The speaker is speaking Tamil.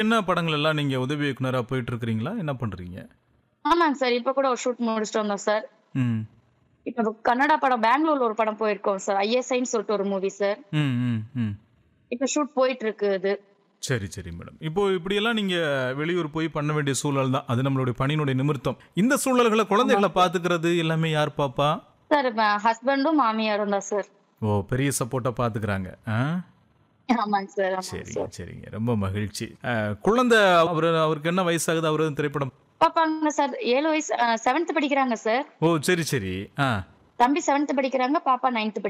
என்ன படங்கள் எல்லாம் நீங்க உதவி இயக்குனரா போயிட்டு இருக்கிறீங்களா என்ன பண்றீங்க ஆமாங்க சார் இப்ப கூட ஒரு ஷூட் முடிச்சுட்டு வந்தோம் சார் ம் இப்ப கன்னடா படம் பெங்களூர்ல ஒரு படம் போயிருக்கோம் சார் ஐஎஸ்ஐன்னு சொல்லிட்டு ஒரு மூவி சார் ம் ம் ம் இப்ப ஷூட் போயிட்டு இருக்கு இது சரி சரி மேடம் இப்போ இப்படியெல்லாம் நீங்க வெளியூர் போய் பண்ண வேண்டிய சூழல் தான் அது நம்மளுடைய பணியினுடைய நிமித்தம் இந்த சூழல்களை குழந்தைகளை பாத்துக்கிறது எல்லாமே யார் பாப்பா சார் ஹஸ்பண்டும் மாமியாரும் தான் சார் ஓ பெரிய சப்போர்ட்டா பாத்துக்கிறாங்க ஆ ஆமாங்க சார் ஆமாங்க சரிங்க சார் சரிங்க ரொம்ப மகிழ்ச்சி அஹ், குழந்தை அவர் அவருக்கு என்ன வயசாகுது அவரு திரைப்படம் பாப்பாங்க சார் ஏழு வயசு செவன்த் படிக்கிறாங்க சார் ஓ சரி சரி ஆ தம்பி செவன்த் படிக்கிறாங்க பாப்பா நைன்த்